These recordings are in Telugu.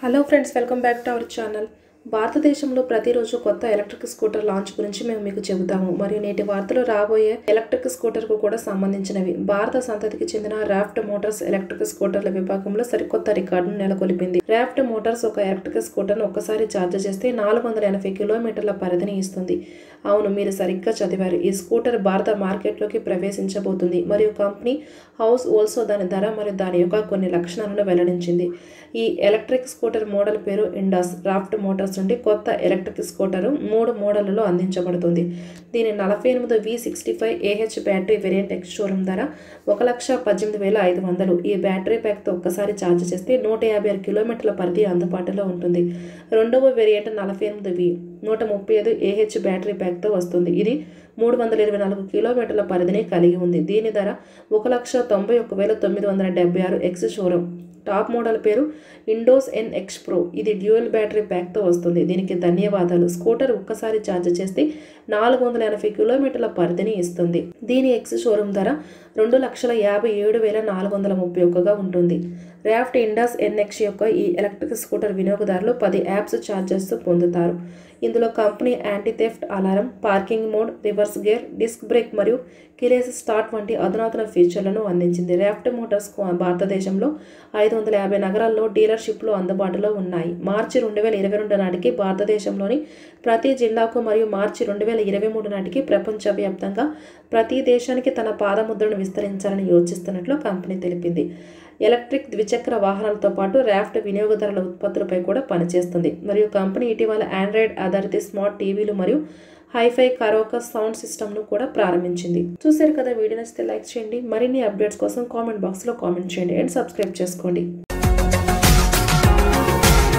hello friends welcome back to our channel భారతదేశంలో ప్రతిరోజు కొత్త ఎలక్ట్రిక్ స్కూటర్ లాంచ్ గురించి మేము మీకు చెబుతాము మరియు నేటి వార్తలు రాబోయే ఎలక్ట్రిక్ స్కూటర్కు కూడా సంబంధించినవి భారత సంతతికి చెందిన రాఫ్ట్ మోటార్స్ ఎలక్ట్రిక్ స్కూటర్ల విభాగంలో సరికొత్త రికార్డును నెలకొల్పింది రాఫ్ట్ మోటార్స్ ఒక ఎలక్ట్రిక్ స్కూటర్ను ఒక్కసారి ఛార్జ్ చేస్తే నాలుగు వందల ఎనభై కిలోమీటర్ల పరిధిని ఇస్తుంది అవును మీరు సరిగ్గా చదివారు ఈ స్కూటర్ భారత మార్కెట్లోకి ప్రవేశించబోతుంది మరియు కంపెనీ హౌస్ ఓల్సో దాని ధర మరియు దాని యొక్క కొన్ని లక్షణాలను వెల్లడించింది ఈ ఎలక్ట్రిక్ స్కూటర్ మోడల్ పేరు ఇండాస్ రాఫ్ట్ మోటార్స్ నుండి కొత్త ఎలక్ట్రిక్ స్కూటర్ మూడు మోడళ్లలో అందించబడుతుంది దీని నలభై ఎనిమిది V sixty five AH battery variant ex showroom ధర ఒక లక్ష పద్దెనిమిది వేల ఐదు వందలు ఈ బ్యాటరీ ప్యాక్తో ఒక్కసారి ఛార్జ్ చేస్తే నూట యాభై ఆరు కిలోమీటర్ల పరిధి అందుబాటులో ఉంటుంది రెండవ వేరియంట్ నలభై ఎనిమిది వి నూట ముప్పై ఐదు ఏహెచ్ బ్యాటరీ ప్యాక్తో వస్తుంది ఇది మూడు వందల ఇరవై నాలుగు కిలోమీటర్ల పరిధిని కలిగి ఉంది దీని ధర ఒక లక్ష తొంభై ఒక వేల తొమ్మిది వందల డెబ్బై ఆరు ఎక్స్ షోరూమ్ టాప్ మోడల్ పేరు ఇండోస్ ఎన్ ఎక్స్ ప్రో ఇది డ్యూయల్ బ్యాటరీ ప్యాక్తో వస్తుంది దీనికి ధన్యవాదాలు స్కూటర్ ఒక్కసారి ఛార్జ్ చేస్తే నాలుగు వందల ఎనభై కిలోమీటర్ల పరిధిని ఇస్తుంది దీని ఎక్స్ షోరూమ్ ధర రెండు లక్షల యాభై ఏడు వేల నాలుగు వందల ముప్పై ఒక్కగా ఉంటుంది ర్యాఫ్ట్ ఇండాస్ ఎన్ఎక్స్ యొక్క ఈ ఎలక్ట్రిక్ స్కూటర్ వినియోగదారులు పది యాప్స్ ఛార్జెస్ పొందుతారు ఇందులో company anti theft alarm parking mode reverse gear disc brake మరియు కిలేస్ స్టార్ట్ వంటి అధునాతన ఫీచర్లను అందించింది ర్యాఫ్ట్ మోటార్స్ భారతదేశంలో ఐదు వందల యాభై నగరాల్లో డీలర్షిప్లు అందుబాటులో ఉన్నాయి మార్చి రెండు వేల ఇరవై రెండు నాటికి భారతదేశంలోని ప్రతి జిల్లాకు మరియు మార్చి రెండు వేల ఇరవై మూడు నాటికి ప్రపంచవ్యాప్తంగా ప్రతి దేశానికి తన పాదముద్రను విస్తరించాలని యోచిస్తున్నట్లు కంపెనీ తెలిపింది ఎలక్ట్రిక్ ద్విచక్ర వాహనాలతో పాటు ర్యాఫ్ట్ వినియోగదారుల ఉత్పత్తులపై కూడా పనిచేస్తుంది మరియు కంపెనీ ఇటీవల ఆండ్రాయిడ్ ఆధారిత స్మార్ట్ టీవీలు మరియు హైఫై కరోకా సౌండ్ సిస్టమ్ను కూడా ప్రారంభించింది చూశారు కదా వీడియో నచ్చితే లైక్ చేయండి మరిన్ని అప్డేట్స్ కోసం కామెంట్ బాక్స్లో కామెంట్ చేయండి అండ్ సబ్స్క్రైబ్ చేసుకోండి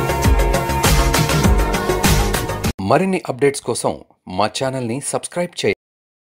మరిన్ని అప్డేట్స్ కోసం మా ఛానల్ని సబ్స్క్రైబ్ చేయండి